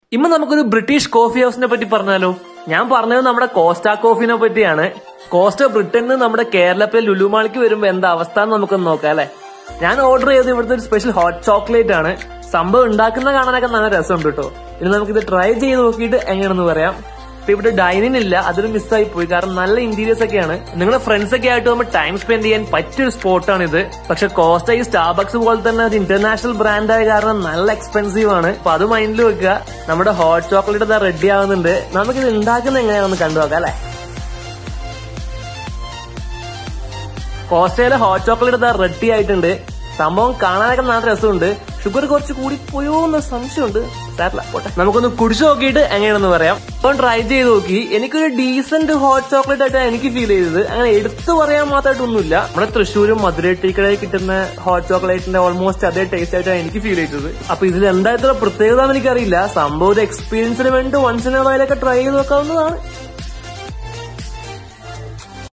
ഇന്ന് നമുക്കൊരു British coffee ഹൗസിനെ പറ്റി പറഞ്ഞാലോ ഞാൻ പറഞ്ഞത് നമ്മുടെ കോസ്റ്റ കോഫിനെ പറ്റിയാണ് കോസ്റ്റ ബ്രിട്ടനിൽ നിന്ന് നമ്മുടെ കേരളത്തിലെ ലുലുമാളിക്ക് വരുമ്പോ എന്താ അവസ്ഥ എന്ന് നമുക്കൊന്ന് നോക്കാം അല്ലെ ഞാൻ ഓർഡർ ചെയ്തത് ഇവിടുത്തെ ഒരു സ്പെഷ്യൽ ഹോട്ട് ചോക്ലേറ്റ് ആണ് സംഭവം ഉണ്ടാക്കുന്ന കാണാനൊക്കെ നല്ല രസമുണ്ട് കേട്ടോ ഇനി നമുക്കിത് ട്രൈ ചെയ്ത് നോക്കിയിട്ട് എങ്ങനെയാണെന്ന് പറയാം ഇപ്പൊ ഇവിടെ ഡൈനിങ് ഇല്ല അതൊരു മിസ്സായി പോയി കാരണം നല്ല ഇന്റീരിയേഴ്സ് ഒക്കെയാണ് നിങ്ങളുടെ ഫ്രണ്ട്സ് ഒക്കെ ആയിട്ട് നമ്മൾ ടൈം സ്പെൻഡ് ചെയ്യാൻ പറ്റിയൊരു സ്പോട്ടാണ് ഇത് പക്ഷെ കോസ്റ്റ് ഈ സ്റ്റാർബക്സ് പോലെ തന്നെ അത് ഇന്റർനാഷണൽ ബ്രാൻഡ് ആയ കാരണം നല്ല എക്സ്പെൻസീവ് ആണ് അപ്പൊ അത് മൈൻഡിൽ വെക്കുക നമ്മുടെ ഹോട്ട് ചോക്ലേറ്റ് ഇതാ റെഡി ആവുന്നുണ്ട് നമുക്കിത് ഉണ്ടാക്കുന്നത് എങ്ങനെയാണെന്ന് കണ്ടു നോക്കാം അല്ലെ കോസ്റ്റയിലെ ഹോട്ട് ചോക്ലേറ്റ് ഇതാ റെഡി ആയിട്ടുണ്ട് സംഭവം കാണാനൊക്കെ നല്ല രസമുണ്ട് ഷുഗർ കുറച്ച് കൂടി പോയോ എന്ന സംശയമുണ്ട് സാറില്ല പോട്ടെ നമുക്കൊന്ന് കുടിച്ചു നോക്കിയിട്ട് എങ്ങനെയാണെന്ന് പറയാം അപ്പം ട്രൈ ചെയ്ത് നോക്കി എനിക്കൊരു ഡീസന്റ് ഹോട്ട് ചോക്ലേറ്റ് ആയിട്ടാണ് എനിക്ക് ഫീൽ ചെയ്തത് അങ്ങനെ എടുത്തു പറയാൻ മാത്രമായിട്ടൊന്നുമില്ല നമ്മുടെ തൃശ്ശൂരും മധുര ടീക്കടയിൽ കിട്ടുന്ന ഹോട്ട് ചോക്ലേറ്റിന്റെ ഓൾമോസ്റ്റ് അതേ ടേസ്റ്റ് ആയിട്ടാണ് എനിക്ക് ഫീൽ ചെയ്തത് അപ്പൊ ഇതിൽ എന്താ ഇത്ര പ്രത്യേകത എന്ന് എനിക്കറിയില്ല സംഭവം ഒരു എക്സ്പീരിയൻസിന് വേണ്ടി വൺസ് ഇൻ വയലൊക്കെ ട്രൈ ചെയ്ത് നോക്കാവുന്നതാണ്